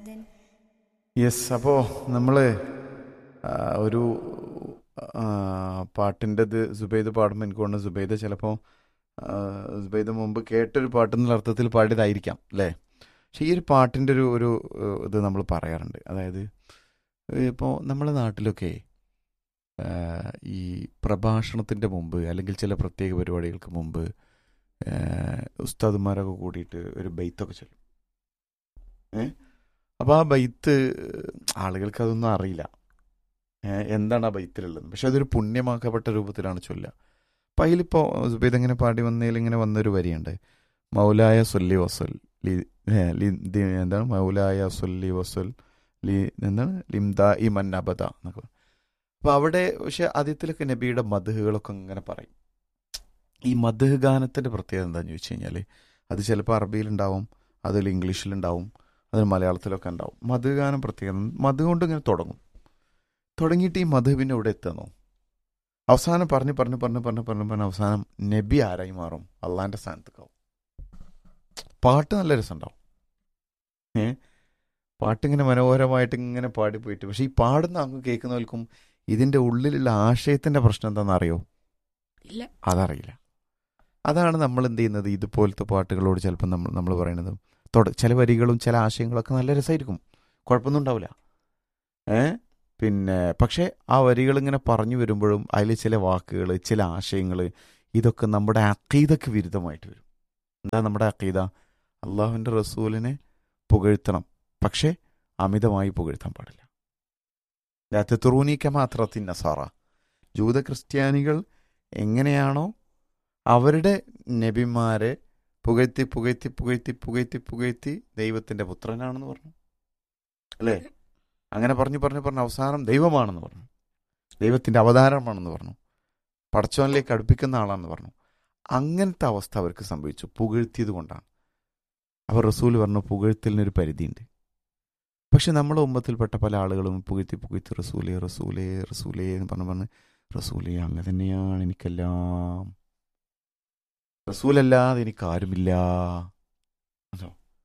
Yes അപ്പോൾ നമ്മൾ ഒരു പാട്ടിൻ്റെത് സുബൈദ് പാടുമ്പോൾ എനിക്ക് തോന്നുന്നു സുബൈദ് ചിലപ്പോൾ സുബൈദ് മുമ്പ് കേട്ടൊരു പാട്ടെന്നുള്ള അർത്ഥത്തിൽ പാടിയതായിരിക്കാം അല്ലേ പക്ഷേ ഈ ഒരു പാട്ടിൻ്റെ ഒരു ഒരു ഏഹ്, ഇത് നമ്മൾ പറയാറുണ്ട് അതായത് ഇപ്പോൾ നമ്മുടെ നാട്ടിലൊക്കെ ഏഹ്, ഈ പ്രഭാഷണത്തിൻ്റെ മുമ്പ് അല്ലെങ്കിൽ ചില പ്രത്യേക പരിപാടികൾക്ക് മുമ്പ് ഏഹ്, ഉസ്താദുമാരൊക്കെ കൂടിയിട്ട് ഒരു ബെയ്ത്തൊക്കെ ചൊല്ലും ഏ അപ്പോൾ ആ ബൈത്ത് ആളുകൾക്ക് അതൊന്നും അറിയില്ല ഏ, എന്താണ് ആ ബൈത്തിലുള്ളത് പക്ഷെ അതൊരു പുണ്യമാക്കപ്പെട്ട രൂപത്തിലാണ് ചൊല്ലുക അപ്പം അതിലിപ്പോൾ സുബൈദ് ഇങ്ങനെ പാടി വന്നതിൽ ഇങ്ങനെ വന്നൊരു വരിയുണ്ട് മൗലായ സൊല്ലി വസൽ ലി ഏ, ലി- ദി- എന്താണ് മൗലായ സൊല്ലി വസൽ ലി എന്താണ് ലിംദ ഈ മന്നബദ എന്നൊക്കെ അപ്പോൾ അവിടെ പക്ഷെ ആദ്യത്തിലൊക്കെ നബിയുടെ മധുഹുകളൊക്കെ ഇങ്ങനെ പറയും ഈ മധുഹ് ഗാനത്തിൻ്റെ പ്രത്യേകത എന്താണെന്ന് ചോദിച്ചു കഴിഞ്ഞാൽ അത് ചിലപ്പോൾ അറബിയിലുണ്ടാവും അതിൽ ഇംഗ്ലീഷിലുണ്ടാവും അതിൽ മലയാളത്തിലൊക്കെ ഉണ്ടാവും മധുഗാനം പ്രത്യേകം മധു കൊണ്ട് ഇങ്ങനെ തുടങ്ങും തുടങ്ങിയിട്ട് ഈ മധു പിന്നെ ഇവിടെ എത്തുന്നു അവസാനം പറഞ്ഞ് പറഞ്ഞ് പറഞ്ഞ് പറഞ്ഞ് പറഞ്ഞ് പറഞ്ഞ് അവസാനം നബി ആരായി മാറും അള്ളാന്റെ സ്ഥാനത്തേക്കാവും പാട്ട് നല്ല രസമുണ്ടാവും ഏ പാട്ടിങ്ങനെ മനോഹരമായിട്ട് ഇങ്ങനെ പാടി പോയിട്ട് പക്ഷെ ഈ പാടുന്ന അങ്ങ് കേൾക്കുന്നവർക്കും ഇതിന്റെ ഉള്ളിലുള്ള ആശയത്തിന്റെ പ്രശ്നം എന്താണെന്ന് അറിയോ ഇല്ല അതറിയില്ല അതാണ് നമ്മൾ എന്ത് ചെയ്യുന്നത് ഇതുപോലത്തെ പാട്ടുകളോട് ചിലപ്പോൾ നമ്മൾ നമ്മൾ പറയുന്നത് തൊട ചില വരികളും ചില ആശയങ്ങളൊക്കെ നല്ല രസമായിരിക്കും കുഴപ്പമൊന്നും ഉണ്ടാവില്ല ഏ പിന്നെ പക്ഷേ ആ വരികൾ ഇങ്ങനെ പറഞ്ഞു വരുമ്പോഴും അതിൽ ചില വാക്കുകൾ ചില ആശയങ്ങൾ ഇതൊക്കെ നമ്മുടെ അക്കീതക്ക് വിരുദ്ധമായിട്ട് വരും എന്താ നമ്മുടെ അക്കീത അള്ളാഹുവിൻ്റെ റസൂലിനെ പുകഴ്ത്തണം പക്ഷേ അമിതമായി പുകഴ്ത്താൻ പാടില്ല തെത്തുറൂനിക്ക മാത്രത്തിൻ നസാറ ജൂത ക്രിസ്ത്യാനികൾ എങ്ങനെയാണോ അവരുടെ നബിമാരെ പുകഴ്ത്തി പുകഴ്ത്തി പുകഴ്ത്തി പുകഴ്ത്തി പുകഴ്ത്തി ദൈവത്തിന്റെ പുത്രനാണെന്ന് പറഞ്ഞു അല്ലേ അങ്ങനെ പറഞ്ഞു പറഞ്ഞു പറഞ്ഞു അവസാനം ദൈവമാണെന്ന് പറഞ്ഞു ദൈവത്തിന്റെ അവതാരമാണെന്ന് പറഞ്ഞു പടച്ചോനിലേക്ക് അടുപ്പിക്കുന്ന ആളാണെന്ന് പറഞ്ഞു അങ്ങനത്തെ അവസ്ഥ അവർക്ക് സംഭവിച്ചു പുകഴ്ത്തിയത് കൊണ്ടാണ് അവർ റസൂൽ പറഞ്ഞു പുകഴ്ത്തലിനൊരു പരിധിയുണ്ട് പക്ഷെ നമ്മുടെ ഉമ്മത്തിൽപ്പെട്ട പല ആളുകളും പുകഴ്ത്തി പുകഴ്ത്തി റസൂലേ റസൂലേ റസൂലേ എന്ന് പറഞ്ഞു പറഞ്ഞ് റസൂലേ അങ്ങ് തന്നെയാണ് എനിക്കെല്ലാം റസൂലല്ലാതെ എനിക്ക് ആരുമില്ല അതോ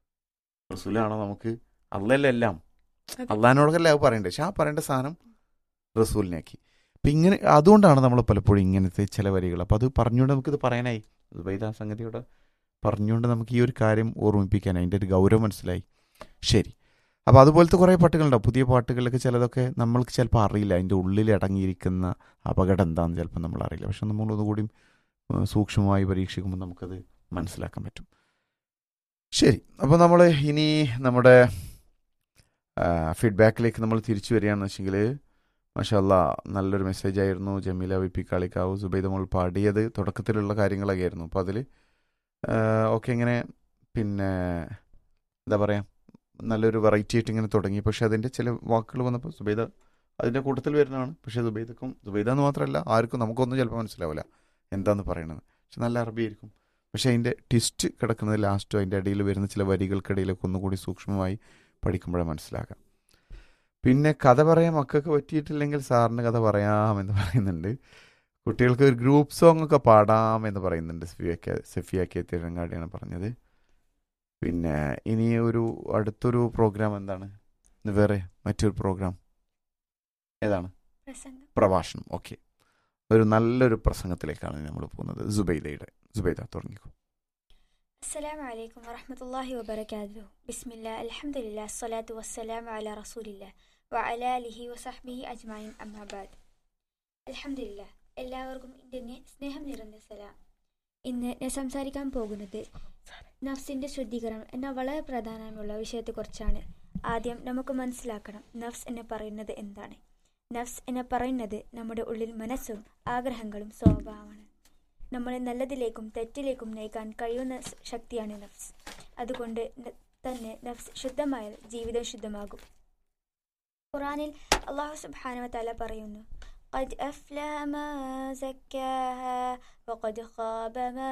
റസൂലാണോ നമുക്ക് അള്ളല്ലേ എല്ലാം അതെ. അള്ളഹാനോടൊക്കെ അത് പറയണ്ടേ പക്ഷെ ആ പറയേണ്ട സാധനം റസൂലിനാക്കി അപ്പം ഇങ്ങനെ അതുകൊണ്ടാണ് നമ്മൾ പലപ്പോഴും ഇങ്ങനത്തെ ചില വരികൾ അപ്പം അത് പറഞ്ഞുകൊണ്ട് നമുക്കിത് പറയാനായി ദുബൈദ ആ സംഗതിയോടെ പറഞ്ഞുകൊണ്ട് നമുക്ക് ഈ ഒരു കാര്യം ഓർമ്മിപ്പിക്കാനായി അതിൻ്റെ ഒരു ഗൗരവം മനസ്സിലായി ശരി അപ്പോൾ അതുപോലത്തെ കുറേ പാട്ടുകളുണ്ടാവും പുതിയ പാട്ടുകളിലൊക്കെ ചിലതൊക്കെ നമ്മൾക്ക് ചിലപ്പോൾ അറിയില്ല അതിൻ്റെ ഉള്ളിൽ അടങ്ങിയിരിക്കുന്ന അപകടം എന്താണെന്ന് ചിലപ്പോൾ നമ്മൾ അറിയില്ല പക്ഷെ നമ്മളൊന്നുകൂടി ഏഹ് സൂക്ഷ്മമായി പരീക്ഷിക്കുമ്പോൾ നമുക്കത് മനസ്സിലാക്കാൻ പറ്റും ശരി അപ്പോൾ നമ്മൾ ഇനി നമ്മുടെ ഫീഡ്ബാക്കിലേക്ക് നമ്മൾ തിരിച്ചു വരികയാണെന്ന് വെച്ചെങ്കിൽ മാഷല്ല നല്ലൊരു മെസ്സേജ് ആയിരുന്നു ജമീല വി പി കാളിക്കാവ് സുബൈദ മോൾ പാടിയത് തുടക്കത്തിലുള്ള കാര്യങ്ങളൊക്കെ ആയിരുന്നു അപ്പോൾ അതിൽ ഓക്കെ ഇങ്ങനെ പിന്നെ എന്താ പറയുക നല്ലൊരു വെറൈറ്റി ആയിട്ട് ഇങ്ങനെ തുടങ്ങി പക്ഷെ അതിൻ്റെ ചില വാക്കുകൾ വന്നപ്പോൾ സുബൈദ അതിൻ്റെ കൂട്ടത്തിൽ വരുന്നതാണ് പക്ഷേ സുബൈദക്കും സുബൈദ എന്ന് മാത്രമല്ല ആർക്കും നമുക്കൊന്നും ചിലപ്പോൾ മനസ്സിലാവില്ല എന്താന്ന് പറയണത് പക്ഷെ നല്ല അറബി ആയിരിക്കും പക്ഷെ അതിൻ്റെ ട്വിസ്റ്റ് കിടക്കുന്നത് ലാസ്റ്റോ അതിൻ്റെ ഇടയിൽ വരുന്ന ചില വരികൾക്കിടയിലൊക്കെ ഒന്നുകൂടി സൂക്ഷ്മമായി പഠിക്കുമ്പോഴേ മനസ്സിലാക്കാം പിന്നെ കഥ പറയാൻ മക്കൾക്ക് പറ്റിയിട്ടില്ലെങ്കിൽ സാറിന് കഥ പറയാമെന്ന് പറയുന്നുണ്ട് കുട്ടികൾക്ക് ഒരു ഗ്രൂപ്പ് സോങ് ഒക്കെ പാടാം എന്ന് പറയുന്നുണ്ട് സഫിയ സഫിയ കെ തിരങ്ങാടിയാണ് പറഞ്ഞത് പിന്നെ ഇനി ഒരു അടുത്തൊരു പ്രോഗ്രാം എന്താണ് ഇന്ന് വേറെ മറ്റൊരു പ്രോഗ്രാം ഏതാണ് പ്രസംഗം പ്രഭാഷണം ഓക്കെ ഒരു നല്ലൊരു പ്രസംഗത്തിലേക്കാണ് നമ്മൾ പോകുന്നത് സുബൈദയുടെ സുബൈദ തുടങ്ങിക്കോ السلام عليكم ورحمة الله وبركاته بسم الله الحمد لله الصلاة والسلام على رسول الله وعلى آله وصحبه أجمعين أما بعد الحمد لله എല്ലാവർക്കും എൻ്റെ നെ- സ്നേഹം നിറഞ്ഞ സലാം ഇന്ന് ഞാൻ സംസാരിക്കാൻ പോകുന്നത് നഫ്സിൻ്റെ ശുദ്ധീകരണം എന്ന വളരെ പ്രധാനമുള്ള വിഷയത്തെക്കുറിച്ചാണ് ആദ്യം നമുക്ക് മനസ്സിലാക്കണം നഫ്സ് എന്ന് പറയുന്നത് എന്താണ് നഫ്സ് എന്ന് പറയുന്നത് നമ്മുടെ ഉള്ളിൽ മനസ്സും ആഗ്രഹങ്ങളും സ്വഭാവമാണ് നമ്മളെ നല്ലതിലേക്കും തെറ്റിലേക്കും നയിക്കാൻ കഴിയുന്ന സ് ശക്തിയാണ് നഫ്സ് അതുകൊണ്ട് ന- തന്നെ നഫ്സ് ശുദ്ധമായാൽ ജീവിതം ശുദ്ധമാകും ഖുറാനിൽ അള്ളാഹു സുബ്ഹാനഹു വതആല പറയുന്നു قد أفلح من زكاها وقد خاب من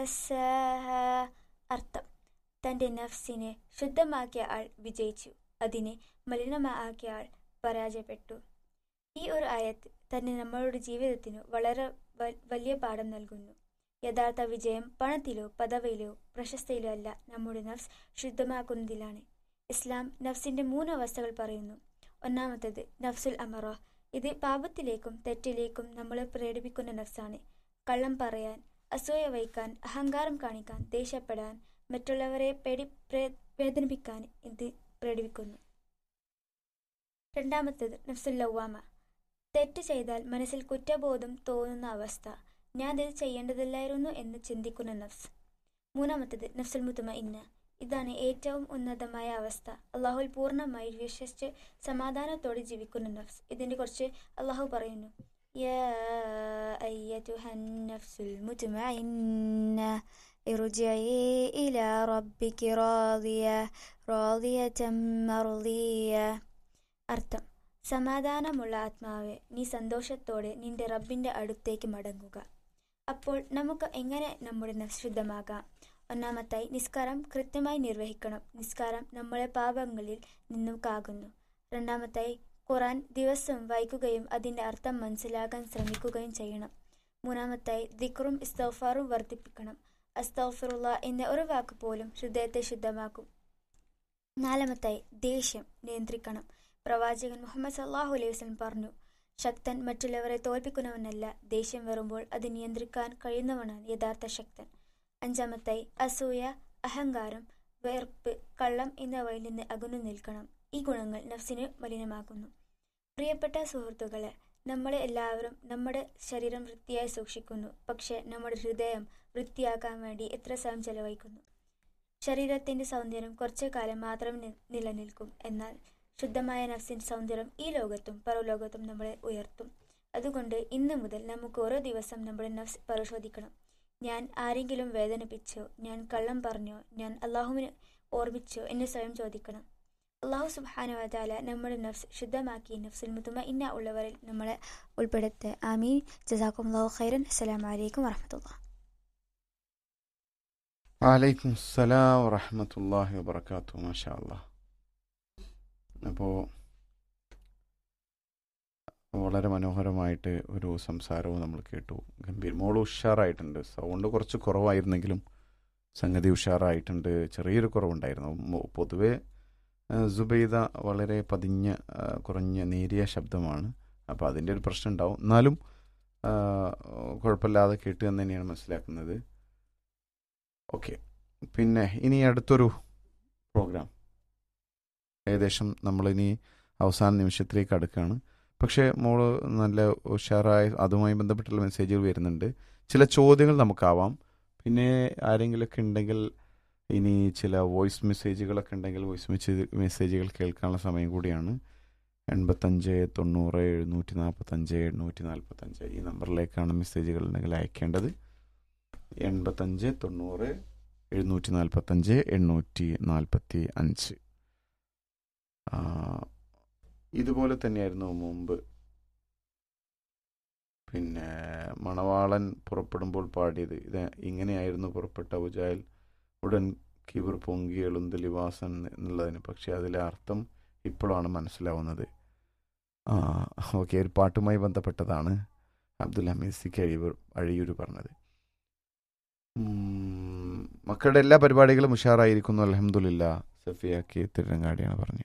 دساها അർത്ഥം തൻ്റെ നഫ്സിനെ ശുദ്ധമാക്കിയ ആൾ വിജയിച്ചു അതിനെ മലിനമാക്കിയ ആൾ പരാജയപ്പെട്ടു ഈ ഒരു ആയത്ത് തന്നെ നമ്മളുടെ ജീവിതത്തിന് വളരെ വ- വലിയ പാഠം നൽകുന്നു യഥാർത്ഥ വിജയം പണത്തിലോ പദവിയിലോ പ്രശസ്തിയിലോ അല്ല നമ്മുടെ നഫ്സ് ശുദ്ധമാക്കുന്നതിലാണ് ഇസ്ലാം നഫ്സിന്റെ മൂന്ന് അവസ്ഥകൾ പറയുന്നു ഒന്നാമത്തേത് നഫ്സുൽ അമറ ഇത് പാപത്തിലേക്കും തെറ്റിലേക്കും നമ്മളെ പ്രേരിപ്പിക്കുന്ന നഫ്സാണ് കള്ളം പറയാൻ അസൂയ വഹിക്കാൻ അഹങ്കാരം കാണിക്കാൻ ദേഷ്യപ്പെടാൻ മറ്റുള്ളവരെ പേടി പ്രേ- വേദനിപ്പിക്കാൻ ഇത് പ്രേരിപ്പിക്കുന്നു രണ്ടാമത്തേത് നഫ്സുൽ ലവാമ തെറ്റ് ചെയ്താൽ മനസ്സിൽ കുറ്റബോധം തോന്നുന്ന അവസ്ഥ ഞാൻ ഇത് ചെയ്യേണ്ടതില്ലായിരുന്നു എന്ന് ചിന്തിക്കുന്ന നഫ്സ് മൂന്നാമത്തേത് നഫ്സുൽ മുത്തുമ ഇന്ന ഇതാണ് ഏറ്റവും ഉന്നതമായ അവസ്ഥ അള്ളാഹുൽ പൂർണ്ണമായി വിശ്വസിച്ച് സമാധാനത്തോടെ ജീവിക്കുന്ന നഫ്സ് ഇതിനെ കുറിച്ച് അള്ളാഹു പറയുന്നു യാ അയ്യതുഹൻ നഫ്സുൽ മുത്മഇന്ന ارجعي إلى ربك راضية راضية مرضية അർത്ഥം സമാധാനമുള്ള ആത്മാവെ നീ സന്തോഷത്തോടെ നിന്റെ റബ്ബിന്റെ അടുത്തേക്ക് മടങ്ങുക അപ്പോൾ നമുക്ക് എങ്ങനെ നമ്മുടെ നഫ്സ് ശുദ്ധമാകാം ഒന്നാമത്തായി നിസ്കാരം കൃത്യമായി നിർവഹിക്കണം നിസ്കാരം നമ്മളെ പാപങ്ങളിൽ നിന്നും കാകുന്നു രണ്ടാമത്തായി ഖുറാൻ ദിവസവും വായിക്കുകയും അതിന്റെ അർത്ഥം മനസ്സിലാക്കാൻ ശ്രമിക്കുകയും ചെയ്യണം മൂന്നാമത്തായി ദിക്റും ഇസ്തഫാറും വർദ്ധിപ്പിക്കണം അസ്തഫറുള്ള എന്ന ഒരു വാക്ക് പോലും ഹൃദയത്തെ ശുദ്ധമാക്കും നാലാമത്തായി ദേഷ്യം നിയന്ത്രിക്കണം പ്രവാചകൻ മുഹമ്മദ് സല്ലാഹു അലൈഹി വസല്ലം പറഞ്ഞു ശക്തൻ മറ്റുള്ളവരെ തോൽപ്പിക്കുന്നവനല്ല ദേഷ്യം വരുമ്പോൾ അത് നിയന്ത്രിക്കാൻ കഴിയുന്നവനാണ് യഥാർത്ഥ ശക്തൻ അഞ്ചാമത്തായി അസൂയ അഹങ്കാരം വെറുപ്പ് കള്ളം എന്നിവയിൽ നിന്ന് അകന്നു നിൽക്കണം ഈ ഗുണങ്ങൾ നഫ്സിനെ മലിനമാക്കുന്നു പ്രിയപ്പെട്ട സുഹൃത്തുക്കളെ നമ്മളെ എല്ലാവരും നമ്മുടെ ശരീരം വൃത്തിയായി സൂക്ഷിക്കുന്നു പക്ഷെ നമ്മുടെ ഹൃദയം വൃത്തിയാക്കാൻ വേണ്ടി എത്ര സമയം ചെലവഴിക്കുന്നു ശരീരത്തിന്റെ സൗന്ദര്യം കുറച്ചു കാലം മാത്രം നി- നിലനിൽക്കും എന്നാൽ ശുദ്ധമായ നഫ്സിന്റെ സൗന്ദര്യം ഈ ലോകത്തും പരലോകത്തും നമ്മളെ ഉയർത്തും അതുകൊണ്ട് ഇന്ന് മുതൽ നമുക്ക് ഓരോ ദിവസം നമ്മുടെ നഫ്സ് പരിശോധിക്കണം ഞാൻ ആരെങ്കിലും വേദനിപ്പിച്ചോ ഞാൻ കള്ളം പറഞ്ഞോ ഞാൻ അള്ളാഹുവിനെ ഓർമ്മിച്ചോ എന്ന് സ്വയം ചോദിക്കണം അള്ളാഹു സുബാനുവാല നമ്മുടെ നഫ്സ് ശുദ്ധമാക്കി നഫ്സുൽ മുത്തുമ ഇന്ന ഉള്ളവരിൽ നമ്മളെ ഉൾപ്പെടുത്തുക ആമീൻ ജസാക്കും അള്ളാഹു ഖൈറൻ അസ്സലാമു അലൈക്കും വറഹമത്തുള്ള വലൈക്കും സലാം വറഹമത്തല്ലാഹി വബർക്കാത്തു മാഷാ അല്ലാ അപ്പോൾ വളരെ മനോഹരമായിട്ട് ഒരു സംസാരവും നമ്മൾ കേട്ടു ഗംഭീർ മോള് ഉഷാറായിട്ടുണ്ട് സൗണ്ട് കുറച്ച് കുറവായിരുന്നെങ്കിലും സംഗതി ഉഷാറായിട്ടുണ്ട് ചെറിയൊരു കുറവുണ്ടായിരുന്നു മൊ- പൊതുവെ ആ, സുബൈദ വളരെ പതിഞ്ഞ ആ, കുറഞ്ഞ നേരിയ ശബ്ദമാണ് അപ്പോൾ അതിൻ്റെ ഒരു പ്രശ്നം ഉണ്ടാവും എന്നാലും ആ, കുഴപ്പമില്ലാതെ കേട്ടു എന്ന് തന്നെയാണ് മനസ്സിലാക്കുന്നത് ഓക്കെ പിന്നെ ഇനി അടുത്തൊരു പ്രോഗ്രാം ഏകദേശം നമ്മളിനി അവസാന നിമിഷത്തിലേക്ക് അടുക്കുകയാണ് പക്ഷേ മോള് നല്ല ഉഷാറായ അതുമായി ബന്ധപ്പെട്ടുള്ള മെസ്സേജുകൾ വരുന്നുണ്ട് ചില ചോദ്യങ്ങൾ നമുക്കാവാം പിന്നെ ആരെങ്കിലുമൊക്കെ ഉണ്ടെങ്കിൽ ഇനി ചില വോയിസ് മെസ്സേജുകളൊക്കെ ഉണ്ടെങ്കിൽ വോയിസ് മെസ്സേജ് മെസ്സേജുകൾ കേൾക്കാനുള്ള സമയം കൂടിയാണ് എൺപത്തഞ്ച് തൊണ്ണൂറ് എഴുന്നൂറ്റി നാൽപ്പത്തഞ്ച് എണ്ണൂറ്റി നാൽപ്പത്തഞ്ച് ഈ നമ്പറിലേക്കാണ് മെസ്സേജുകൾ ഉണ്ടെങ്കിൽ അയക്കേണ്ടത് എൺപത്തഞ്ച് തൊണ്ണൂറ് എഴുന്നൂറ്റി നാൽപ്പത്തഞ്ച് എണ്ണൂറ്റി നാൽപ്പത്തി അഞ്ച് ആ, ഇതുപോലെ തന്നെയായിരുന്നു മുമ്പ് പിന്നെ മണവാളൻ പുറപ്പെടുമ്പോൾ പാടിയത് ഇത് ഇങ്ങനെയായിരുന്നു പുറപ്പെട്ട ഉജാൽ ഉടൻ കിബർ പൊങ്കി എളുന്ത് ലിവാസൻ എന്നുള്ളതിന് പക്ഷേ അതിലെ അർത്ഥം ഇപ്പോഴാണ് മനസ്സിലാവുന്നത് ആ ഓക്കെ ഒരു പാട്ടുമായി ബന്ധപ്പെട്ടതാണ് അബ്ദുൽ ഹമീദ് സി കഴിയൂർ അഴിയൂർ പറഞ്ഞത് ഉം, മക്കളുടെ എല്ലാ പരിപാടികളും ഉഷാറായിരിക്കുന്നു അലഹമുല്ല സഫിയ കെ തിരുരങ്ങാടിയാണ് പറഞ്ഞത്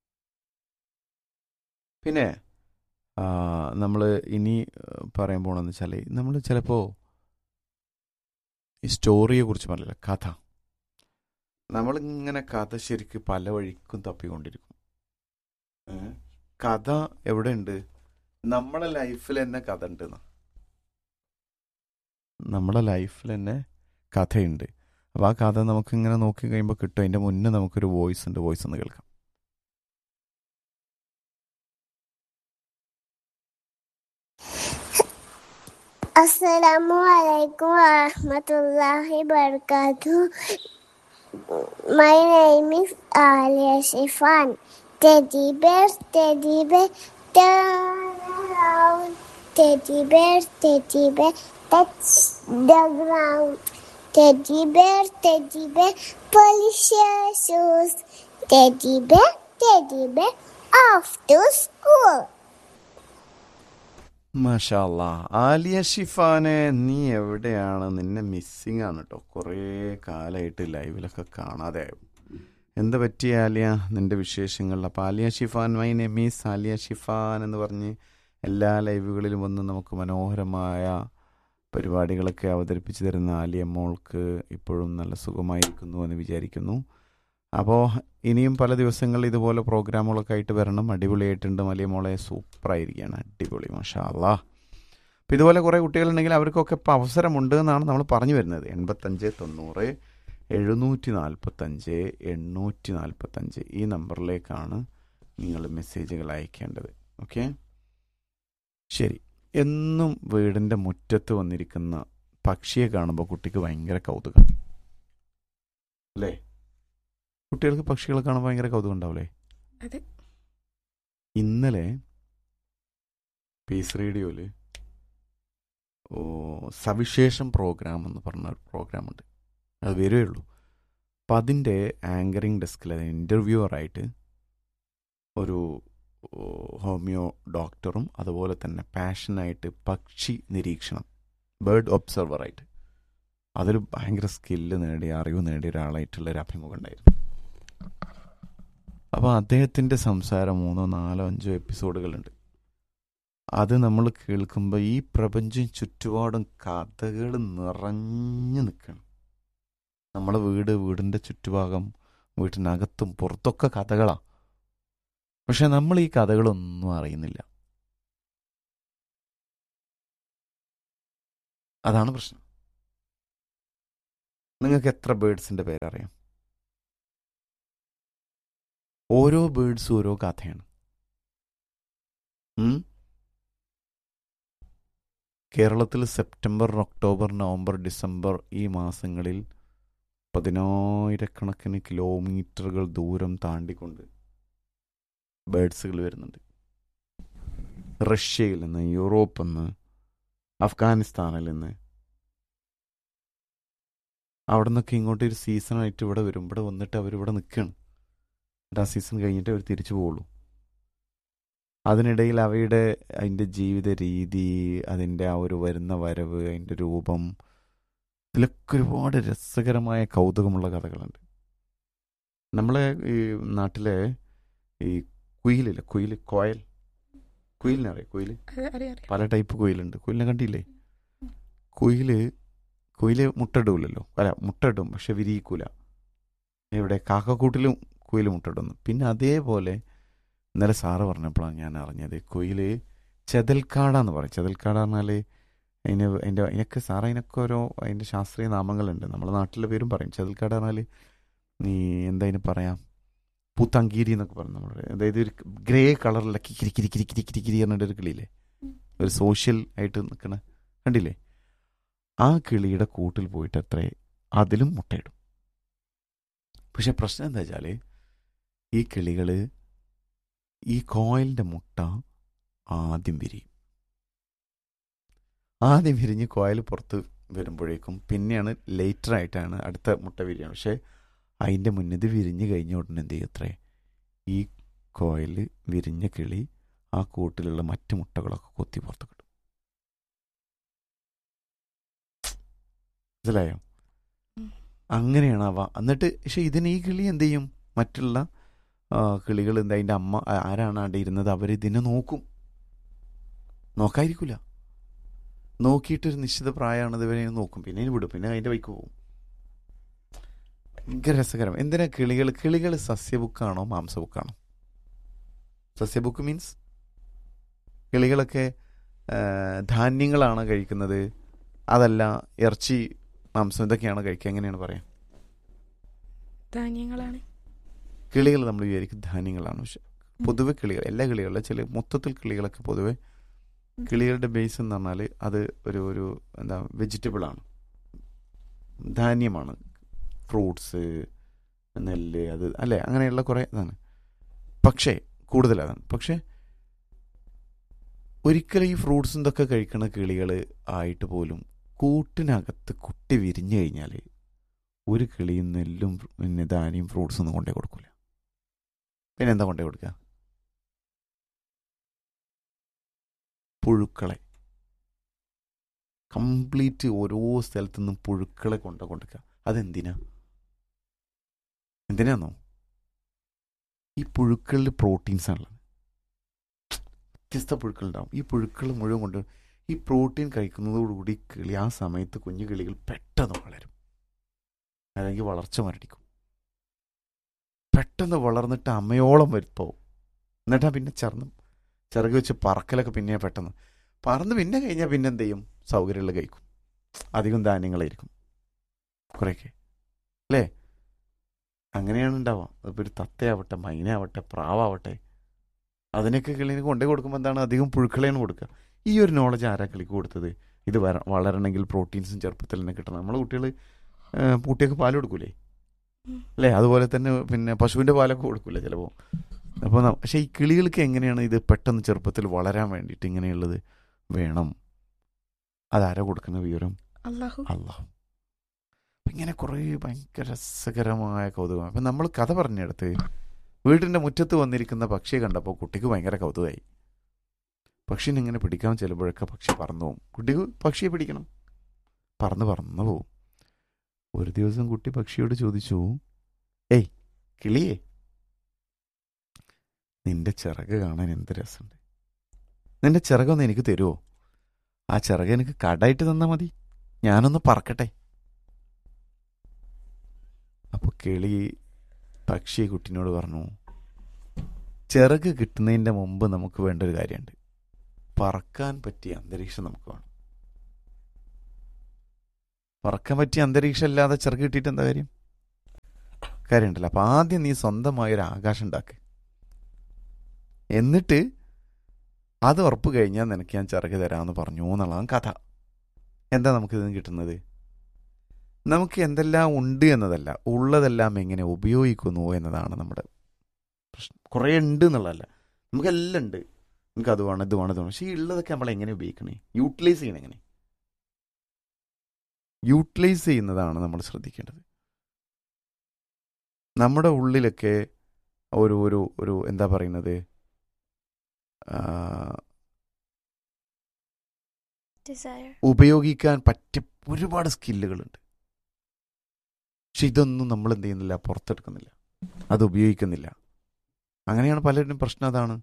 പിന്നെ നമ്മൾ ഇനി ആ, പറയാൻ പോകണമെന്ന് വെച്ചാൽ നമ്മൾ ചിലപ്പോൾ ഈ സ്റ്റോറിയെ കുറിച്ച് പറയില്ല കഥ നമ്മളിങ്ങനെ കഥ ശരിക്ക് പല വഴിക്കും തപ്പിക്കൊണ്ടിരിക്കും ഏ? കഥ എവിടെയുണ്ട് നമ്മളെ ലൈഫിൽ തന്നെ കഥ ഉണ്ട് നമ്മളെ ലൈഫിൽ തന്നെ കഥയുണ്ട് അപ്പോൾ ആ കഥ നമുക്ക് ഇങ്ങനെ നോക്കി കഴിയുമ്പോൾ കിട്ടും അതിൻ്റെ മുന്നേ നമുക്കൊരു വോയിസ് ഉണ്ട് വോയിസ് ഒന്ന് കേൾക്കാം Assalamu alaikum wa rahmatullahi barakatuh. My name is Alia Shifan. Teddy bears, teddy bear, turn around. Teddy bear, teddy bear, touch the ground. Teddy bear, teddy bear, polish your shoes. Teddy bear, teddy bear, off to school. മാഷാല്ല ആലിയ ഷിഫാനെ നീ എവിടെയാണ് നിന്നെ missing ആണ് കേട്ടോ കുറേ കാലമായിട്ട് ലൈവിലൊക്കെ കാണാതെ ആയി. എന്താ പറ്റിയ ആലിയ നിന്റെ വിശേഷങ്ങൾ അപ്പോൾ ആലിയ ഷിഫാൻ മൈ നെമീസ് ആലിയ ഷിഫാൻ എന്ന് പറഞ്ഞ് എല്ലാ ലൈവുകളിലും വന്ന് നമുക്ക് മനോഹരമായ പരിപാടികളൊക്കെ അവതരിപ്പിച്ചു തരുന്ന ആലിയ മോൾക്ക് ഇപ്പോഴും നല്ല സുഖമായിരിക്കുന്നു എന്ന് വിചാരിക്കുന്നു അപ്പോൾ ഇനിയും പല ദിവസങ്ങളിൽ ഇതുപോലെ പ്രോഗ്രാമുകളൊക്കെ ആയിട്ട് വരണം അടിപൊളിയായിട്ടുണ്ട് വലിയ മോളെ സൂപ്പറായിരിക്കുകയാണ് അടിപൊളി മാഷാ അല്ലാ അപ്പോൾ ഇതുപോലെ കുറേ കുട്ടികളുണ്ടെങ്കിൽ അവർക്കൊക്കെ ഇപ്പോൾ അവസരമുണ്ട് എന്നാണ് നമ്മൾ പറഞ്ഞു വരുന്നത് എൺപത്തഞ്ച് തൊണ്ണൂറ് എഴുന്നൂറ്റി നാൽപ്പത്തഞ്ച് എണ്ണൂറ്റി നാൽപ്പത്തഞ്ച് ഈ നമ്പറിലേക്കാണ് നിങ്ങൾ മെസ്സേജുകൾ അയക്കേണ്ടത് ഓക്കെ ശരി എന്നും വീടിൻ്റെ മുറ്റത്ത് വന്നിരിക്കുന്ന പക്ഷിയെ കാണുമ്പോൾ കുട്ടിക്ക് ഭയങ്കര കൗതുകം അല്ലേ കുട്ടികൾക്ക് പക്ഷികളെ കാണുമ്പോൾ ഭയങ്കര കൗതുകം ഉണ്ടാവില്ലേ അതെ. ഇന്നലെ പീസ് റേഡിയോയിൽ ഓ സവിശേഷം പ്രോഗ്രാം എന്ന് പറഞ്ഞ ഒരു പ്രോഗ്രാമുണ്ട് അത് വരുവേ ഉള്ളൂ അപ്പം അതിൻ്റെ ആങ്കറിങ് ഡെസ്കിൽ ഇൻ്റർവ്യൂവറായിട്ട് ഒരു ഓ, ഹോമിയോ ഡോക്ടറും അതുപോലെ തന്നെ പാഷനായിട്ട് പക്ഷി നിരീക്ഷണം ബേർഡ് ഒബ്സർവറായിട്ട് അതൊരു ഭയങ്കര സ്കില്ല് നേടിയ അറിവ് നേടിയ ഒരാളായിട്ടുള്ള ഒരു അഭിമുഖം ഉണ്ടായിരുന്നു അപ്പോൾ അദ്ദേഹത്തിൻ്റെ സംസാരം മൂന്നോ നാലോ അഞ്ചോ എപ്പിസോഡുകളുണ്ട് അത് നമ്മൾ കേൾക്കുമ്പോൾ ഈ പ്രപഞ്ചം ചുറ്റുപാടും കഥകൾ നിറഞ്ഞു നിൽക്കണം നമ്മളെ വീട് വീടിൻ്റെ ചുറ്റുഭാഗം വീട്ടിനകത്തും പുറത്തൊക്കെ കഥകളാണ് പക്ഷെ നമ്മൾ ഈ കഥകളൊന്നും അറിയുന്നില്ല അതാണ് പ്രശ്നം നിങ്ങൾക്ക് എത്ര ബേഡ്സിന്റെ പേരറിയാം ഓരോ ബേഡ്സും ഓരോ കഥയാണ് ഉം? കേരളത്തിൽ സെപ്റ്റംബർ ഒക്ടോബർ നവംബർ ഡിസംബർ ഈ മാസങ്ങളിൽ പതിനായിരക്കണക്കിന് കിലോമീറ്ററുകൾ ദൂരം താണ്ടിക്കൊണ്ട് ബേഡ്സുകൾ വരുന്നുണ്ട് റഷ്യയിൽ നിന്ന് യൂറോപ്പിൽ നിന്ന് അഫ്ഗാനിസ്ഥാനിൽ നിന്ന് അവിടെ നിന്നൊക്കെ ഇങ്ങോട്ട് ഒരു സീസണായിട്ട് ഇവിടെ വരും ഇവിടെ വന്നിട്ട് അവരിവിടെ നിൽക്കുകയാണ് എന്നിട്ട് ആ സീസൺ കഴിഞ്ഞിട്ട് അവർ തിരിച്ചു പോവുള്ളൂ അതിനിടയിൽ അവയുടെ അതിൻ്റെ ജീവിത രീതി അതിൻ്റെ ആ ഒരു വരുന്ന വരവ് അതിൻ്റെ രൂപം ഇതിലൊക്കെ ഒരുപാട് രസകരമായ കൗതുകമുള്ള കഥകളുണ്ട് നമ്മളെ ഈ നാട്ടിലെ ഈ കുയിലില്ല കുയിൽ കോയൽ കുയിലിനെ അറിയാം കുയിൽ അറിയാം അറിയാം പല ടൈപ്പ് കുയിലുണ്ട് കുയിലിനെ കണ്ടില്ലേ കുയില് കുയില് മുട്ടയിടൂലല്ലോ അല്ല മുട്ടയിടും പക്ഷെ വിരിയിക്കൂല ഇവിടെ കാക്കക്കൂട്ടിലും കുയിൽ മുട്ടയിടുന്നു പിന്നെ അതേപോലെ ഇന്നലെ സാറ് പറഞ്ഞപ്പോഴാണ് ഞാൻ അറിഞ്ഞത് കുയില് ചെതൽക്കാടാന്ന് പറയും ചെതൽക്കാട പറഞ്ഞാൽ അതിന് അതിൻ്റെ അതിനൊക്കെ സാറ് അതിനൊക്കെ ഓരോ അതിൻ്റെ ശാസ്ത്രീയ നാമങ്ങളുണ്ട് നമ്മുടെ നാട്ടിലെ പേരും പറയും ചെതൽക്കാട് പറഞ്ഞാൽ നീ എന്താ അതിന് പറയാം പൂത്തങ്കീരി എന്നൊക്കെ പറയും നമ്മൾ അതായത് ഒരു ഗ്രേ കളറിലുള്ള കിരി കിരി കിരി കിരി കിരി കിരി പറഞ്ഞിട്ട് ഒരു കിളിയില്ലേ ഒരു സോഷ്യൽ ആയിട്ട് നിൽക്കണ കണ്ടില്ലേ ആ കിളിയുടെ കൂട്ടിൽ പോയിട്ട് അത്രേ അതിലും മുട്ടയിടും പക്ഷെ പ്രശ്നം എന്താ വെച്ചാൽ ഈ കിളികൾ ഈ കോയിലിൻ്റെ മുട്ട ആദ്യം വിരിയും ആദ്യം വിരിഞ്ഞ് കോയിൽ പുറത്ത് വരുമ്പോഴേക്കും പിന്നെയാണ് ലേറ്റർ ആയിട്ടാണ് അടുത്ത മുട്ട വിരിയുക പക്ഷേ അതിൻ്റെ മുന്നേ ഇത് വിരിഞ്ഞ് കഴിഞ്ഞ ഉടനെ എന്ത് ചെയ്യും അത്രേ ഈ കോയിൽ വിരിഞ്ഞ കിളി ആ കൂട്ടിലുള്ള മറ്റു മുട്ടകളൊക്കെ കൊത്തി പുറത്ത് കിട്ടും മനസ്സിലായോ ഉം. അങ്ങനെയാണ് അവ എന്നിട്ട് പക്ഷെ ഇതിന് ഈ കിളി എന്ത് ചെയ്യും മറ്റുള്ള ആ, കിളികൾ എന്താ അതിൻ്റെ അമ്മ ആ- ആരാണ് അവിടെ ഇരുന്നത് അവർ ഇതിനെ നോക്കും നോക്കാതിരിക്കില്ല നോക്കിയിട്ടൊരു നിശ്ചിത പ്രായമാണ് ഇതുവരെ നോക്കും പിന്നെ ഇതിന് വിടും പിന്നെ അതിൻ്റെ വൈക്ക് പോകും ഭയങ്കര രസകരം എന്തിനാ കിളികൾ കിളികൾ സസ്യബുക്കാണോ മാംസബുക്കാണോ സസ്യബുക്ക് മീൻസ് കിളികളൊക്കെ ആ, ധാന്യങ്ങളാണ് കഴിക്കുന്നത് അതല്ല ഇറച്ചി മാംസം ഇതൊക്കെയാണ് കഴിക്കുക എങ്ങനെയാണ് പറയാം ധാന്യങ്ങളാണ് കിളികൾ നമ്മൾ വിചാരിക്കും ധാന്യങ്ങളാണ് പക്ഷെ പൊതുവെ കിളികൾ എല്ലാ കിളികളിലും ചില മൊത്തത്തിൽ കിളികളൊക്കെ പൊതുവെ കിളികളുടെ ബേസ് എന്ന് പറഞ്ഞാൽ അത് ഒരു ഒരു എന്താ വെജിറ്റബിൾ ആണ് ധാന്യമാണ് ഫ്രൂട്ട്സ് നെല്ല് അത് അല്ലേ അങ്ങനെയുള്ള കുറേ ഇതാണ് പക്ഷേ കൂടുതൽ അതാണ് പക്ഷേ ഒരിക്കലും ഈ ഫ്രൂട്ട്സും ഇതൊക്കെ കഴിക്കണ കിളികൾ ആയിട്ട് പോലും കൂട്ടിനകത്ത് കുട്ടി വിരിഞ്ഞു കഴിഞ്ഞാൽ ഒരു കിളിയും നെല്ലും പിന്നെ ധാന്യം ഫ്രൂട്ട്സ് ഒന്നും കൊണ്ടേ കൊടുക്കില്ല പിന്നെ എന്താ കൊണ്ടേ കൊടുക്കുക പുഴുക്കളെ കംപ്ലീറ്റ് ഓരോ സ്ഥലത്തു നിന്നും പുഴുക്കളെ കൊണ്ട കൊടുക്കുക അതെന്തിനാ എന്തിനാന്നോ ഈ പുഴുക്കളിൽ പ്രോട്ടീൻസ് ആണുള്ളത് വ്യത്യസ്ത പുഴുക്കളുണ്ടാവും ഈ പുഴുക്കൾ മുഴുവൻ കൊണ്ട് ഈ പ്രോട്ടീൻ കഴിക്കുന്നതോടുകൂടി കിളി ആ സമയത്ത് കുഞ്ഞു കിളികൾ പെട്ടെന്ന് വളരും അല്ലെങ്കിൽ വളർച്ച മരടിക്കും പെട്ടെന്ന് വളർന്നിട്ട് അമ്മയോളം വരുത്തോവും എന്നിട്ടാ പിന്നെ ചെറന്ന് ചിറക് വെച്ച് പറക്കലൊക്കെ പിന്നെ പെട്ടെന്ന് പറന്ന് പിന്നെ കഴിഞ്ഞാൽ പിന്നെ എന്ത് ചെയ്യും സൗകര്യമുള്ള കഴിക്കും അധികം ധാന്യങ്ങളായിരിക്കും കുറേയൊക്കെ അല്ലേ അങ്ങനെയാണ് ഉണ്ടാവുക അതിപ്പോൾ ഒരു തത്തയാവട്ടെ മൈനയാവട്ടെ പ്രാവാവട്ടെ അതിനൊക്കെ കിളിന് കൊണ്ടേ കൊടുക്കുമ്പോൾ എന്താണ് അധികം പുഴുക്കളെയാണ് കൊടുക്കുക ഈ ഒരു നോളജ് ആരാ കിളിക്ക് കൊടുത്തത് ഇത് വര വളരണമെങ്കിൽ പ്രോട്ടീൻസും ചെറുപ്പത്തിൽ തന്നെ കിട്ടണം നമ്മളെ കുട്ടികൾ കുട്ടിയൊക്കെ പാൽ കൊടുക്കൂലേ ഉം. അല്ലേ അതുപോലെ തന്നെ പിന്നെ പശുവിൻ്റെ പാലൊക്കെ കൊടുക്കൂലേ ചിലപ്പോൾ അപ്പോൾ പക്ഷേ ഈ കിളികൾക്ക് എങ്ങനെയാണ് ഇത് പെട്ടെന്ന് ചെറുപ്പത്തിൽ വളരാൻ വേണ്ടിയിട്ട് ഇങ്ങനെയുള്ളത് വേണം അതാരാ കൊടുക്കുന്ന വിവരം അള്ളാഹു അള്ളാഹു അപ്പം ഇങ്ങനെ കുറേ ഭയങ്കര രസകരമായ കൗതുകം അപ്പം നമ്മൾ കഥ പറഞ്ഞെടുത്ത് വീടിൻ്റെ മുറ്റത്ത് വന്നിരിക്കുന്ന പക്ഷിയെ കണ്ടപ്പോൾ കുട്ടിക്ക് ഭയങ്കര കൗതുകമായി പക്ഷീനെ ഇങ്ങനെ പിടിക്കാൻ ചെല്ലുമ്പോഴൊക്കെ പക്ഷി പറന്നു പോകും കുട്ടിക്ക് പക്ഷിയെ പിടിക്കണം പറന്ന് പറന്നു പോവും ഒരു ദിവസം കുട്ടി പക്ഷിയോട് ചോദിച്ചു ഏയ് കിളിയേ നിന്റെ ചിറക് കാണാൻ എന്ത് രസമുണ്ട് നിന്റെ ചിറകൊന്ന് എനിക്ക് തരുമോ ആ ചിറക് എനിക്ക് കടായിട്ട് തന്നാൽ മതി ഞാനൊന്ന് പറക്കട്ടെ അപ്പോൾ കിളി പക്ഷി കുട്ടിനോട് പറഞ്ഞു ചിറക് കിട്ടുന്നതിൻ്റെ മുമ്പ് നമുക്ക് വേണ്ട ഒരു കാര്യമുണ്ട് പറക്കാൻ പറ്റിയ അന്തരീക്ഷം നമുക്ക് വേണം പറക്കാൻ പറ്റിയ അന്തരീക്ഷം ഇല്ലാതെ ചിറക് കിട്ടിയിട്ട് എന്താ കാര്യം കാര്യമുണ്ടല്ലോ അപ്പം ആദ്യം നീ സ്വന്തമായ ഒരു ആകാശം ഉണ്ടാക്ക് എന്നിട്ട് അത് ഉറപ്പ് കഴിഞ്ഞാൽ നിനക്ക് ഞാൻ ചിറക് തരാമെന്ന് പറഞ്ഞു എന്നുള്ളതാണ് കഥ എന്താ നമുക്കിതിന് കിട്ടുന്നത് നമുക്ക് എന്തെല്ലാം ഉണ്ട് എന്നതല്ല ഉള്ളതെല്ലാം എങ്ങനെ ഉപയോഗിക്കുന്നു എന്നതാണ് നമ്മുടെ പ്രശ്നം കുറേ ഉണ്ട് എന്നുള്ളതല്ല നമുക്കെല്ലാം ഉണ്ട് നമുക്ക് അത് വേണം ഇത് വേണം ഇത് വേണം പക്ഷേ ഈ ഉള്ളതൊക്കെ നമ്മൾ എങ്ങനെ ഉപയോഗിക്കണേ യൂട്ടിലൈസ് ചെയ്യണം എങ്ങനെ യൂട്ടിലൈസ് ചെയ്യുന്നതാണ് നമ്മൾ ശ്രദ്ധിക്കേണ്ടത് നമ്മുടെ ഉള്ളിലൊക്കെ ഒരു ഒരു ഒരു എന്താ പറയുന്നത് ആ, ഡിസയർ ഉപയോഗിക്കാൻ പറ്റിയ ഒരുപാട് സ്കില്ലുകളുണ്ട് പക്ഷെ ഇതൊന്നും നമ്മൾ എന്ത് ചെയ്യുന്നില്ല പുറത്തെടുക്കുന്നില്ല അത് ഉപയോഗിക്കുന്നില്ല അങ്ങനെയാണ് പലരുടെയും പ്രശ്നം അതാണ്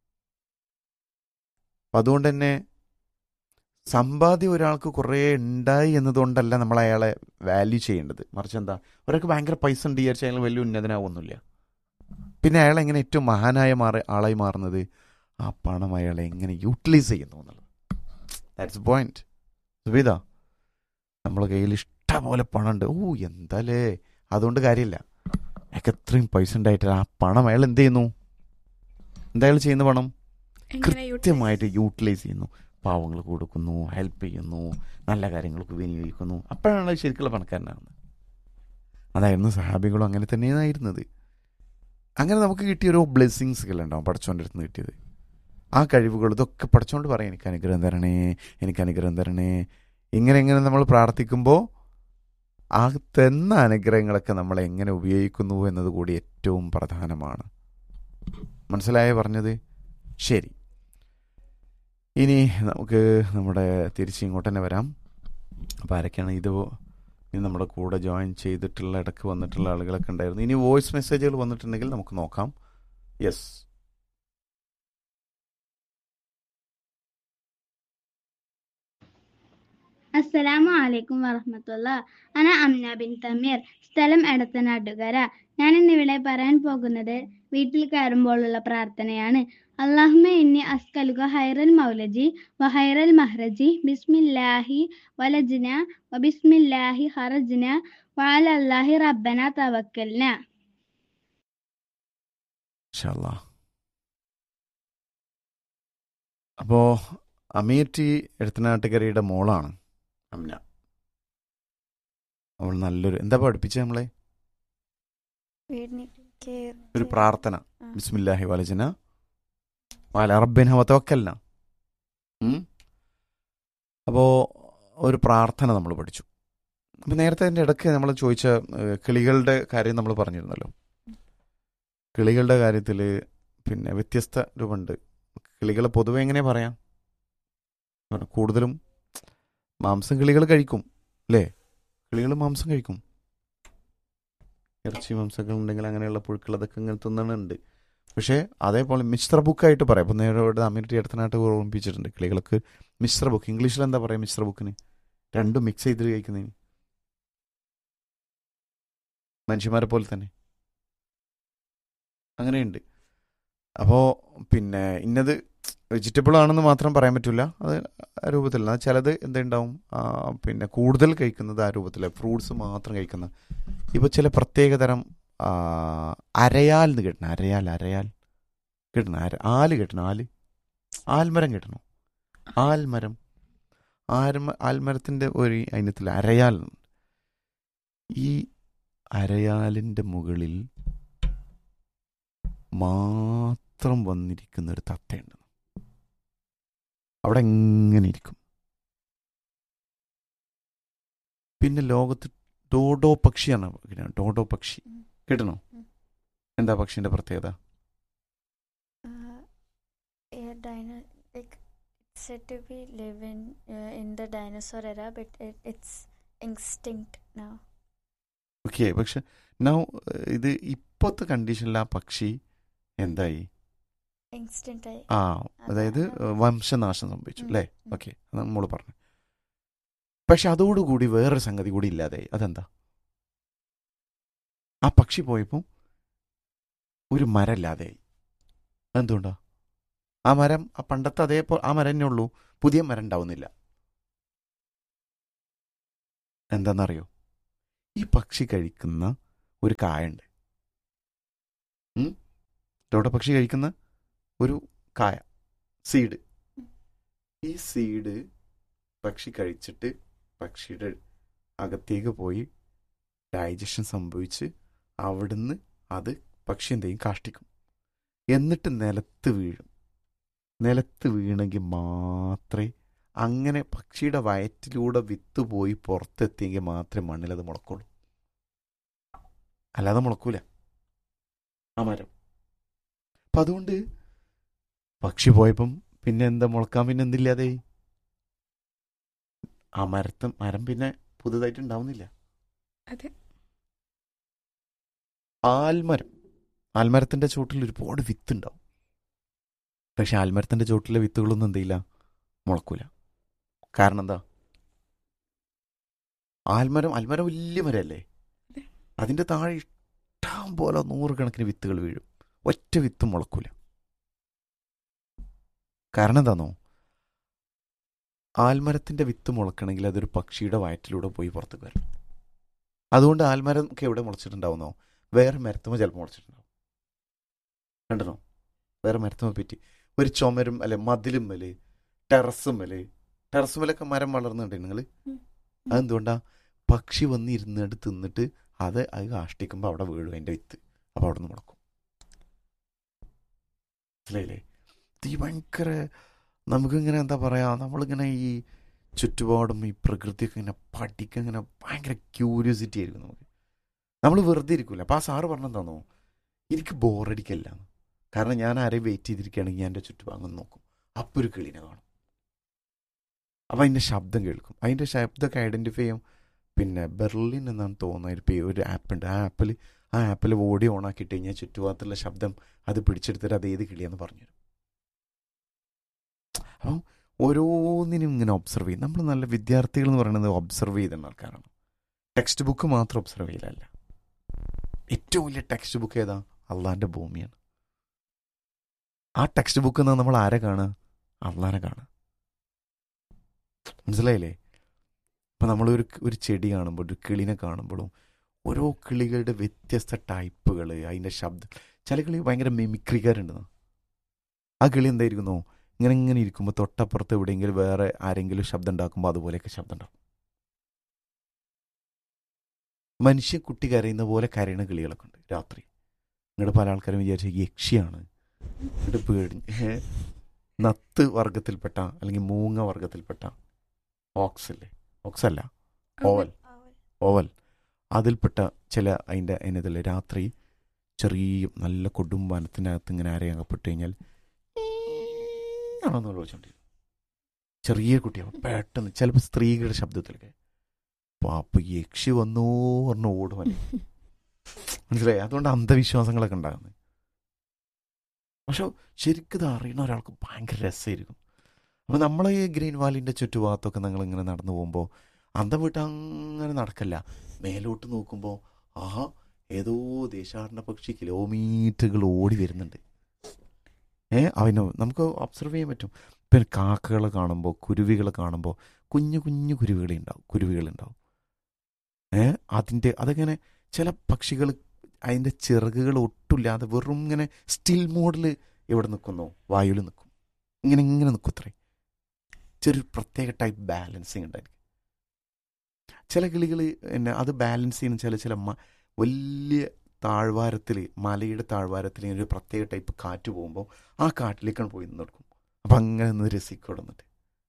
അപ്പം അതുകൊണ്ട് തന്നെ സമ്പാദ്യം ഒരാൾക്ക് കുറേ ഉണ്ടായി എന്നതുകൊണ്ടല്ല നമ്മൾ അയാളെ വാല്യൂ ചെയ്യേണ്ടത് മറിച്ച് എന്താ ഒരാൾക്ക് ഭയങ്കര പൈസ ഉണ്ട് വിചാരിച്ചാൽ അയാൾ വലിയ ഉന്നതനാവൊന്നുമില്ല പിന്നെ അയാൾ എങ്ങനെ ഏറ്റവും മഹാനായ മാറി ആളായി മാറുന്നത് ആ പണം അയാളെ എങ്ങനെ യൂട്ടിലൈസ് ചെയ്യുന്നു എന്നുള്ളത് ദാറ്റ്സ് പോയിന്റ് സുബീത നമ്മളെ കയ്യിൽ ഇഷ്ടംപോലെ പണമുണ്ട് ഓ എന്താലേ അതുകൊണ്ട് കാര്യമില്ല അയാൾക്ക് എത്രയും പൈസ ഉണ്ടായിട്ട് ആ പണം അയാൾ എന്ത് ചെയ്യുന്നു എന്താ അയാൾ ചെയ്യുന്ന പണം കൃത്യമായിട്ട് യൂട്ടിലൈസ് ചെയ്യുന്നു പാവങ്ങൾ കൊടുക്കുന്നു ഹെൽപ്പ് ചെയ്യുന്നു നല്ല കാര്യങ്ങൾക്ക് വിനിയോഗിക്കുന്നു അപ്പോഴാണ് അത് ശരിക്കുള്ള പണക്കാരനാകുന്നത് അതായിരുന്നു സഹാബികളും അങ്ങനെ തന്നെയായിരുന്നത് അങ്ങനെ നമുക്ക് കിട്ടിയ ഓരോ ബ്ലെസ്സിങ്സുകൾ ഉണ്ടാവും പഠിച്ചോൻ്റെ അടുത്ത് നിന്ന് കിട്ടിയത് ആ കഴിവുകൾ ഇതൊക്കെ പഠിച്ചോണ്ട് പറയാം എനിക്ക് അനുഗ്രഹം തരണേ എനിക്ക് അനുഗ്രഹം തരണേ ഇങ്ങനെ ഇങ്ങനെ നമ്മൾ പ്രാർത്ഥിക്കുമ്പോൾ ആ തന്ന അനുഗ്രഹങ്ങളൊക്കെ നമ്മൾ എങ്ങനെ ഉപയോഗിക്കുന്നു എന്നത് കൂടി ഏറ്റവും പ്രധാനമാണ് മനസ്സിലായോ പറഞ്ഞത് ശരി ഇനി നമുക്ക് നമ്മുടെ തിരിച്ച് ഇങ്ങോട്ട് തന്നെ വരാം അപ്പോൾ ആരൊക്കെയാണ് ഇത് ഇനി നമ്മുടെ കൂടെ ജോയിൻ ചെയ്തിട്ടുള്ള ഇടയ്ക്ക് വന്നിട്ടുള്ള ആളുകളൊക്കെ ഉണ്ടായിരുന്നു ഇനി വോയിസ് മെസ്സേജുകൾ വന്നിട്ടുണ്ടെങ്കിൽ നമുക്ക് നോക്കാം യെസ് അസ്സലാമു അലൈക്കും വറഹമത്തുള്ള അന അംന ബിൻ തമീർ സ്ഥലം എടത്തനാട്ടുകര ഞാൻ ഇന്നിവിടെ പറയാൻ പോകുന്നത് വീട്ടിൽ കയറുമ്പോഴുള്ള പ്രാർത്ഥനയാണ് അള്ളാഹുമ ഇന്നി അസ്കലുക ഹൈറൽ മൗലജി വഹൈറൽ മഹ്റജി ബിസ്മില്ലാഹി വലജ്ന വബിസ്മില്ലാഹി ഹറജ്ന വഅലല്ലാഹി റബ്ബന തവക്കൽന ഇൻഷാല്ലാ അപ്പോൾ അമീർ ടി എഴുത്തനാട്ടുകരയുടെ മോളാണ് അമ്ന അവൾ നല്ലൊരു എന്താ പഠിപ്പിച്ചത് നമ്മളെ വീടിനൊക്കെ ഒരു പ്രാർത്ഥന ആ. ബിസ്മില്ലാഹി വലജന വാല റബ്ബിന വത്തവക്കൽന അപ്പോൾ ഒരു പ്രാർത്ഥന നമ്മൾ പഠിച്ചു അപ്പം നേരത്തെ അതിൻ്റെ ഇടയ്ക്ക് നമ്മൾ ചോദിച്ച ഏഹ്, കിളികളുടെ കാര്യം നമ്മൾ പറഞ്ഞിരുന്നല്ലോ കിളികളുടെ കാര്യത്തിൽ പിന്നെ വ്യത്യസ്ത രൂപമുണ്ട് കിളികളെ പൊതുവെ എങ്ങനെ പറയാം പറഞ്ഞ കൂടുതലും മാംസം കിളികൾ കഴിക്കും അല്ലേ കിളികൾ മാംസം കഴിക്കും ഇറച്ചി മാംസങ്ങൾ ഉണ്ടെങ്കിൽ അങ്ങനെയുള്ള പുഴുക്കൾ അതൊക്കെ ഇങ്ങനെ തിന്നണുണ്ട് പക്ഷേ അതേപോലെ മിശ്ര ബുക്കായിട്ട് പറയാം ഇപ്പം നേരോട് അമീർ അടുത്തനായിട്ട് ഓർമ്മിപ്പിച്ചിട്ടുണ്ട് കിളികൾക്ക് മിശ്ര ബുക്ക് ഇംഗ്ലീഷിൽ എന്താ പറയുക മിശ്ര ബുക്കിന് രണ്ടും മിക്സ് ചെയ്ത് കഴിക്കുന്നതിന് മനുഷ്യന്മാരെ പോലെ തന്നെ അങ്ങനെയുണ്ട് അപ്പോൾ പിന്നെ ഇന്നത് വെജിറ്റബിൾ ആണെന്ന് മാത്രം പറയാൻ പറ്റില്ല അത് ആ രൂപത്തിലല്ല ചിലത് എന്തുണ്ടാവും ആ, പിന്നെ കൂടുതൽ കഴിക്കുന്നത് ആ രൂപത്തിൽ ഫ്രൂട്ട്സ് മാത്രം കഴിക്കുന്ന ഇപ്പോൾ ചില പ്രത്യേകതരം ആ, അരയാൽ എന്ന് കേട്ടണം അരയാൽ അരയാൽ കേട്ടണം അര ആല് കേട്ടണം ആല് ആൽമരം കേട്ടണോ ആൽമരം ആൽമ ആൽമരത്തിൻ്റെ ഒരു ഇനത്തിൽ അരയാൽ എന്നുണ്ട്. ഈ അരയാലിൻ്റെ മുകളിൽ മാത്രം വന്നിരിക്കുന്ന ഒരു തത്തയുണ്ട് അവിടെ എങ്ങനെ ഇരിക്കും പിന്നെ ലോകത്ത് ഡോഡോ പക്ഷിയാണ് ഇങ്ങനെ ഡോഡോ പക്ഷി ഉം. കേട്ടണോ ഉം. എന്താ പക്ഷിന്റെ പ്രത്യേകത Uh, yeah, dino like it's said to be living uh, in the dinosaur era, but it, it's extinct now. Okay പക്ഷെ നൗ ഇത് ഇപ്പോഴത്തെ കണ്ടീഷനിൽ ആ പക്ഷി എന്തായി Extinct ആയി ആ അതായത് അതാണ്. വംശനാശം സംഭവിച്ചു ഉം, അല്ലേ ഉം. ഓക്കെ അത് നമ്മൾ പറഞ്ഞു പക്ഷെ അതോടുകൂടി വേറൊരു സംഗതി കൂടി ഇല്ലാതായി അതെന്താ ആ പക്ഷി പോയപ്പോൾ ഒരു മരം ഇല്ലാതെയായി എന്തുകൊണ്ടാ ആ മരം ആ പണ്ടത്തെ അതേപോലെ ആ മരം തന്നെ ഉള്ളൂ പുതിയ മരം ഉണ്ടാവുന്നില്ല എന്താണെന്നറിയോ ഈ പക്ഷി കഴിക്കുന്ന ഒരു കായുണ്ട് ഉം? ഇതോടെ പക്ഷി കഴിക്കുന്ന ഒരു കായ സീഡ് ഈ സീഡ് പക്ഷി കഴിച്ചിട്ട് പക്ഷിയുടെ അകത്തേക്ക് പോയി ഡൈജഷൻ സംഭവിച്ച് അവിടുന്ന് അത് പക്ഷി എന്ത് ചെയ്യും കാഷ്ടിക്കും എന്നിട്ട് നിലത്ത് വീഴും നിലത്ത് വീണെങ്കിൽ മാത്രമേ അങ്ങനെ പക്ഷിയുടെ വയറ്റിലൂടെ വിത്ത് പോയി പുറത്തെത്തിയെങ്കിൽ മാത്രമേ മണ്ണിലത് മുളക്കുള്ളൂ അല്ലാതെ മുളക്കൂല ആ മരം അപ്പം അതുകൊണ്ട് പക്ഷി പോയപ്പം പിന്നെ എന്താ മുളക്കാൻ പിന്നെ എന്തില്ലാതെ ആ മരത്തും മരം പിന്നെ പുതുതായിട്ട് ഉണ്ടാവുന്നില്ല അതെ. ആൽമരം ആൽമരത്തിന്റെ ചോട്ടിൽ ഒരുപാട് വിത്ത് ഉണ്ടാവും പക്ഷെ ആൽമരത്തിന്റെ ചോട്ടിലെ വിത്തുകളൊന്നും എന്തില്ല മുളക്കൂല കാരണം എന്താ ആൽമരം ആൽമരം വലിയ മരമല്ലേ അതിന്റെ താഴെ ഇഷ്ടം പോലെ നൂറുകണക്കിന് വിത്തുകൾ വീഴും ഒറ്റ വിത്തും മുളക്കൂല കാരണം എന്താണോ ആൽമരത്തിന്റെ വിത്ത് മുളക്കണമെങ്കിൽ അതൊരു പക്ഷിയുടെ വയറ്റിലൂടെ പോയി പുറത്തേക്ക് വരണം അതുകൊണ്ട് ആൽമരം ഒക്കെ എവിടെ മുളച്ചിട്ടുണ്ടാവുന്നോ വേറെ മരത്തുമ്പോൾ ചിലപ്പോൾ മുളച്ചിട്ടുണ്ടാവും കണ്ടനോ വേറെ മരത്തുമ്പോൾ പറ്റി ഒരു ചുമരും അല്ലെ മതിലും മേല് ടെറസും മേല് ടെറസും മേലൊക്കെ മരം വളർന്നുണ്ട് നിങ്ങൾ ഉം. അതെന്തുകൊണ്ടാ പക്ഷി വന്ന് ഇരുന്നിട്ട് തിന്നിട്ട് അത് അത് കാഷ്ടിക്കുമ്പോൾ അവിടെ വീഴും അതിന്റെ വിത്ത് അപ്പോൾ അവിടെ നിന്ന് മുളക്കും മനസ്സിലായില്ലേ ഇത് ഈ ഭയങ്കര നമുക്കിങ്ങനെ എന്താ പറയാ നമ്മളിങ്ങനെ ഈ ചുറ്റുപാടും ഈ പ്രകൃതിയൊക്കെ ഇങ്ങനെ പഠിക്കാൻ ഇങ്ങനെ ഭയങ്കര ക്യൂരിയോസിറ്റി ആയിരിക്കും നമുക്ക് നമ്മൾ വെറുതെ ഇരിക്കില്ല അപ്പോൾ ആ സാറ് പറഞ്ഞെന്താണോ എനിക്ക് ബോറടിക്കല്ല കാരണം ഞാൻ ആരെയും വെയിറ്റ് ചെയ്തിരിക്കുകയാണെങ്കിൽ ഞാൻ എൻ്റെ ചുറ്റുഭാഗം നോക്കും അപ്പോൾ ഒരു കിളിനെ കാണും അപ്പോൾ അതിൻ്റെ ശബ്ദം കേൾക്കും അതിൻ്റെ ശബ്ദമൊക്കെ ഐഡൻറ്റിഫൈ ചെയ്യും പിന്നെ ബെർലിൻ എന്നാണ് തോന്നുന്നത് ഒരു പേ- ഒരു ആപ്പ് ഉണ്ട് ആ ആപ്പിൽ ആ ആപ്പിൽ ഓടി ഓൺ ആക്കിയിട്ട് കഴിഞ്ഞാൽ ചുറ്റുഭാഗത്തുള്ള ശബ്ദം അത് പിടിച്ചെടുത്തിട്ട് അത് ഏത് കിളിയാന്ന് പറഞ്ഞുതരും അപ്പം ഓരോന്നിനും ഇങ്ങനെ ഒബ്സർവ് ചെയ്യും നമ്മൾ നല്ല വിദ്യാർത്ഥികൾ എന്ന് പറയുന്നത് ഒബ്സർവ് ചെയ്യുന്ന ആൾക്കാരാണ് ടെക്സ്റ്റ് ബുക്ക് മാത്രം ഒബ്സർവ് ചെയ്യലല്ല ഏറ്റവും വലിയ ടെക്സ്റ്റ് ബുക്ക് ഏതാ അള്ളാന്റെ ഭൂമിയാണ് ആ ടെക്സ്റ്റ് ബുക്ക് എന്നാൽ നമ്മൾ ആരെ കാണുക അള്ളാനെ കാണുക മനസ്സിലായില്ലേ ഇപ്പം നമ്മളൊരു ഒരു ചെടി കാണുമ്പോൾ ഒരു കിളിനെ കാണുമ്പോഴും ഓരോ കിളികളുടെ വ്യത്യസ്ത ടൈപ്പുകൾ അതിൻ്റെ ശബ്ദം ചില കിളി ഭയങ്കര മിമിക്രിക്കാരുണ്ടെന്ന് ആ കിളി എന്തായിരിക്കുന്നോ ഇങ്ങനെ ഇങ്ങനെ ഇരിക്കുമ്പോൾ തൊട്ടപ്പുറത്ത് എവിടെയെങ്കിലും വേറെ ആരെങ്കിലും ശബ്ദം ഉണ്ടാക്കുമ്പോൾ അതുപോലെയൊക്കെ ശബ്ദം ഉണ്ടാക്കും മനുഷ്യ കുട്ടി കരയുന്ന പോലെ കരയുന്ന കിളികളൊക്കെ ഉണ്ട് രാത്രി നിങ്ങളുടെ പല ആൾക്കാരും വിചാരിച്ച യക്ഷിയാണ് എന്നിട്ട് പേടി ഏ, നത്ത് വർഗത്തിൽപ്പെട്ട അല്ലെങ്കിൽ മൂങ്ങ വർഗത്തിൽപ്പെട്ട ഓക്സ് അല്ലേ ഓക്സ് അല്ല ഓവൽ ഓവൽ അതിൽപ്പെട്ട ചില അതിൻ്റെ അതിനതിൽ രാത്രി ചെറിയ നല്ല കൊടും വനത്തിനകത്ത് ഇങ്ങനെ ആരെയും അകപ്പെട്ട് കഴിഞ്ഞാൽ ആണോന്ന് ചോദിച്ചോണ്ടിരിക്കും ചെറിയ കുട്ടിയാവും പെട്ടെന്ന് ചിലപ്പോൾ സ്ത്രീകളുടെ ശബ്ദത്തിലൊക്കെ പാപ്പ യക്ഷി വന്നോ പറഞ്ഞ് ഓടുമല്ലേ മനസ്സിലായി അതുകൊണ്ട് അന്ധവിശ്വാസങ്ങളൊക്കെ ഉണ്ടാകുന്നത് പക്ഷെ ശരിക്കും ഇത് അറിയുന്ന ഒരാൾക്ക് ഭയങ്കര രസമായിരിക്കും അപ്പോൾ നമ്മൾ ഈ ഗ്രീൻ വാലിൻ്റെ ചുറ്റുഭാഗത്തൊക്കെ നിങ്ങൾ ഇങ്ങനെ നടന്നു പോകുമ്പോൾ അന്തം വിട്ട് അങ്ങനെ നടക്കല്ല മേലോട്ട് നോക്കുമ്പോൾ ആഹാ ഏതോ ദേശാടന പക്ഷി കിലോമീറ്ററുകൾ ഓടി വരുന്നുണ്ട് ഏ അവന് നമുക്ക് ഒബ്സർവ് ചെയ്യാൻ പറ്റും പിന്നെ കാക്കകളെ കാണുമ്പോൾ കുരുവികളെ കാണുമ്പോൾ കുഞ്ഞു കുഞ്ഞു കുരുവികളെ ഉണ്ടാവും കുരുവികളുണ്ടാവും ഏ അതിൻ്റെ അതങ്ങനെ ചില പക്ഷികൾ അതിൻ്റെ ചിറകുകൾ ഒട്ടുമില്ലാതെ വെറും ഇങ്ങനെ സ്റ്റിൽ മോഡിൽ എവിടെ നിൽക്കുന്നോ വായുവിൽ നിൽക്കും ഇങ്ങനെ ഇങ്ങനെ നിൽക്കും അത്രേ ചെറിയൊരു പ്രത്യേക ടൈപ്പ് ബാലൻസിങ് ഉണ്ടായിരിക്കും ചില കിളികൾ എന്നെ അത് ബാലൻസ് ചെയ്യുന്ന ചില ചില മ- വലിയ താഴ്വാരത്തിൽ മലയുടെ താഴ്വാരത്തിൽ ഇങ്ങനെ ഒരു പ്രത്യേക ടൈപ്പ് കാറ്റ് പോകുമ്പോൾ ആ കാട്ടിലേക്കാണ് പോയി നിന്ന് കൊടുക്കും അപ്പം അങ്ങനെ നിന്ന് രസിക്കും എന്നിട്ട്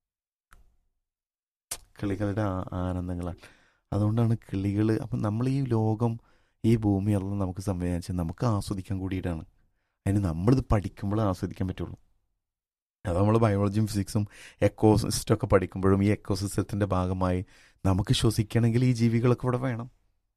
കിളികളുടെ ആ- ആനന്ദങ്ങളാണ് അതുകൊണ്ടാണ് കിളികൾ അപ്പം നമ്മൾ ഈ ലോകം ഈ ഭൂമി എല്ലാം നമുക്ക് സംവിധാനിച്ചത് നമുക്ക് ആസ്വദിക്കാൻ കൂടിയിട്ടാണ് അതിന് നമ്മളിത് പഠിക്കുമ്പോൾ ആസ്വദിക്കാൻ പറ്റുള്ളൂ അത് നമ്മൾ ബയോളജിയും ഫിസിക്സും എക്കോ സിസ്റ്റമൊക്കെ പഠിക്കുമ്പോഴും ഈ എക്കോ സിസ്റ്റത്തിൻ്റെ ഭാഗമായി നമുക്ക് ശ്വസിക്കണമെങ്കിൽ ഈ ജീവികളൊക്കെ ഇവിടെ വേണം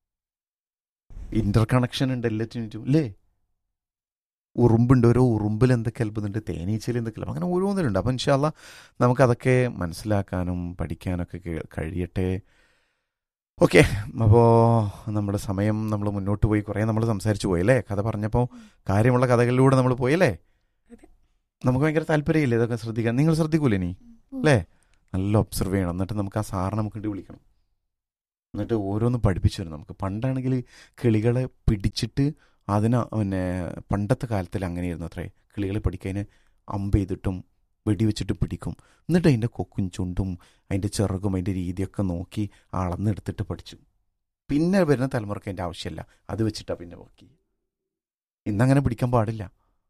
ഇന്റർ കണക്ഷൻ ഉണ്ട് എല്ലാറ്റിനും അല്ലേ ഉറുമ്പുണ്ട് ഓരോ ഉറുമ്പിൽ എന്തൊക്കെ അത്ഭുതമുണ്ട് തേനീച്ചയിൽ എന്തൊക്കെ അത്ഭുതം. അങ്ങനെ ഓരോന്നിലുണ്ട് അപ്പം ഇൻഷാല്ല നമുക്കതൊക്കെ മനസ്സിലാക്കാനും പഠിക്കാനൊക്കെ കേ- കഴിയട്ടെ ഓക്കെ അപ്പോൾ നമ്മുടെ സമയം നമ്മൾ മുന്നോട്ട് പോയി കുറേ നമ്മൾ സംസാരിച്ചു പോയി അല്ലേ കഥ പറഞ്ഞപ്പോൾ കാര്യമുള്ള കഥകളിലൂടെ നമ്മൾ പോയല്ലേ അതെ. നമുക്ക് ഭയങ്കര താല്പര്യമില്ലേ ഇതൊക്കെ ശ്രദ്ധിക്കാൻ നിങ്ങൾ ശ്രദ്ധിക്കൂലേ നീ അല്ലേ നല്ല ഒബ്സർവ് ചെയ്യണം എന്നിട്ട് നമുക്ക് ആ സാറിനെ നമുക്ക് ഇട്ട് വിളിക്കണം എന്നിട്ട് ഓരോന്ന് പഠിപ്പിച്ചു തരും നമുക്ക് പണ്ടാണെങ്കിൽ കിളികളെ പിടിച്ചിട്ട് അതിന് പിന്നെ പണ്ടത്തെ കാലത്തിൽ അങ്ങനെയായിരുന്നു അത്രേ കിളികളെ പഠിക്കാൻ അമ്പ് ചെയ്തിട്ടും വെടിവെച്ചിട്ട് പിടിക്കും എന്നിട്ട് അതിൻ്റെ കൊക്കും ചുണ്ടും അതിൻ്റെ ചിറകും അതിൻ്റെ രീതിയൊക്കെ നോക്കി അളന്നെടുത്തിട്ട് പഠിച്ചു പിന്നെ വരുന്ന തലമുറക്ക് അതിൻ്റെ ആവശ്യമില്ല അത് വെച്ചിട്ടാണ് പിന്നെ വർക്ക് ചെയ്യുക ഇന്നങ്ങനെ പിടിക്കാൻ പാടില്ല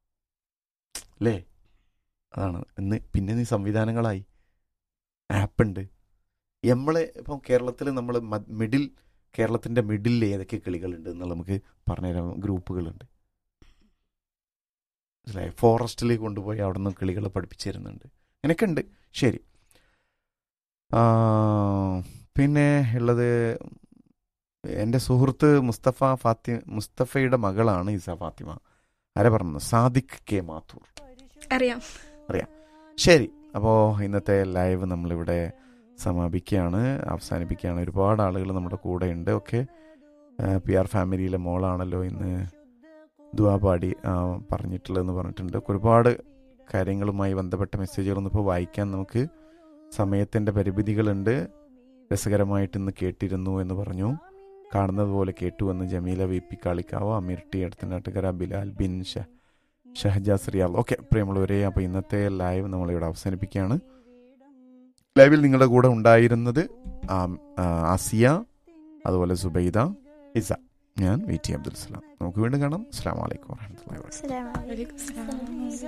അല്ലേ അതാണ് ഇന്ന് പിന്നെ നീ സംവിധാനങ്ങളായി ആപ്പുണ്ട് നമ്മളെ ഇപ്പം കേരളത്തിൽ നമ്മൾ മിഡിൽ കേരളത്തിൻ്റെ മിഡിൽ ഏതൊക്കെ കിളികളുണ്ട് എന്നുള്ള നമുക്ക് പറഞ്ഞുതരാം ഗ്രൂപ്പുകളുണ്ട് മനസ്സിലായി ഫോറസ്റ്റിൽ കൊണ്ടുപോയി അവിടെ നിന്ന് കിളികളെ പഠിപ്പിച്ചു തരുന്നുണ്ട് അങ്ങനെയൊക്കെ ഉണ്ട് ശരി ആ, പിന്നെ ഉള്ളത് എൻ്റെ സുഹൃത്ത് മുസ്തഫ ഫാത്തി മുസ്തഫയുടെ മകളാണ് ഇസ ഫാത്തിമ ആരെ പറഞ്ഞത് സാദിഖ് കെ മാത്തൂർ അറിയാം ശരി അപ്പോൾ ഇന്നത്തെ ലൈവ് നമ്മളിവിടെ സമാപിക്കുകയാണ് അവസാനിപ്പിക്കുകയാണ് ഒരുപാട് ആളുകൾ നമ്മുടെ കൂടെ ഉണ്ട് ഒക്കെ പി ആർ ഫാമിലിയിലെ മോളാണല്ലോ ഇന്ന് ദുവാ പാടി ആ, പറഞ്ഞിട്ടുള്ളതെന്ന് പറഞ്ഞിട്ടുണ്ട് ഒരുപാട് കാര്യങ്ങളുമായി ബന്ധപ്പെട്ട മെസ്സേജുകളൊന്നും ഇപ്പോൾ വായിക്കാൻ നമുക്ക് സമയത്തിൻ്റെ പരിമിതികളുണ്ട് രസകരമായിട്ട് ഇന്ന് കേട്ടിരുന്നു എന്ന് പറഞ്ഞു കാണുന്നത് പോലെ കേട്ടു എന്ന് Jameela V P Kalikavu Ameer T അടുത്തനാട്ടുകര ബിലാൽ ബിൻ ഷഹ ഷഹജാസ് റിയാൽ ഓക്കെ പ്രിയമുള്ളവരെ അപ്പോൾ ഇന്നത്തെ ലൈവ് നമ്മളിവിടെ അവസാനിപ്പിക്കുകയാണ് ലൈവിൽ നിങ്ങളുടെ കൂടെ ഉണ്ടായിരുന്നത് ആം- ആ, ആസിയ അതുപോലെ സുബൈദ ഇസ ഞാൻ വി ടി അബ്ദുൽ സലാം നമുക്ക് വീണ്ടും കാണാം അസ്സാം വലൈക്കും വാഹമത്തല്ലാ അസ്സലാമു അലൈക്കും